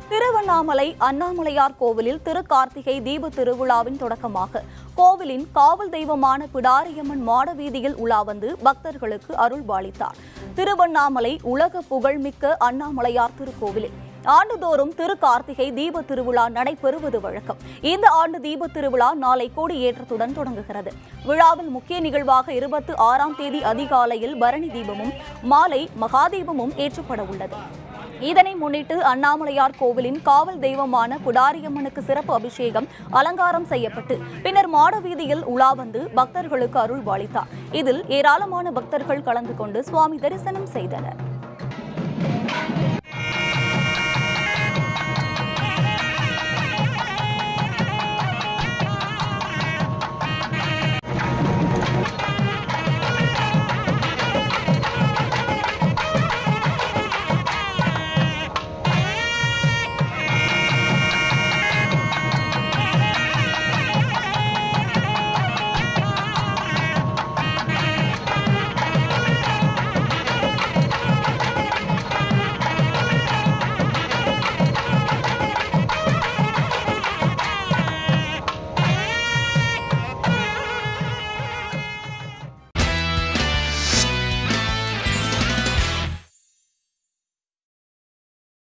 திருவண்ணாமலை அண்ணாமலையார் கோவிலில் திருக்கார்த்திகை தீப திருவிழாவின் தொடக்கமாக கோவிலின் காவல் தெய்வமான பிடாரியம்மன் மாட வீதியில் உலா வந்து பக்தர்களுக்கு அருள்பாலித்தார் திருவண்ணாமலை உலக புகழ்மிக்க அண்ணாமலையார் திருக்கோவிலில் ஆண்டுதோறும் திருக்கார்த்திகை தீப திருவிழா நடைபெறுவது வழக்கம் இந்த ஆண்டு தீப திருவிழா நாளை கொடியேற்றத்துடன் தொடங்குகிறது விழாவில் முக்கிய நிகழ்வாக இருபத்தி ஆறாம் தேதி அதிகாலையில் பரணி தீபமும் மாலை மகாதீபமும் ஏற்றப்பட உள்ளது இதனை முன்னிட்டு அண்ணாமலையார் கோவிலின் காவல் தெய்வமான புடாரியம்மனுக்கு சிறப்பு அபிஷேகம் அலங்காரம் செய்யப்பட்டு பின்னர் மாட வீதியில் உலா வந்து பக்தர்களுக்கு அருள் பாலித்தார் இதில் ஏராளமான பக்தர்கள் கலந்து கொண்டு சுவாமி தரிசனம் செய்தனர்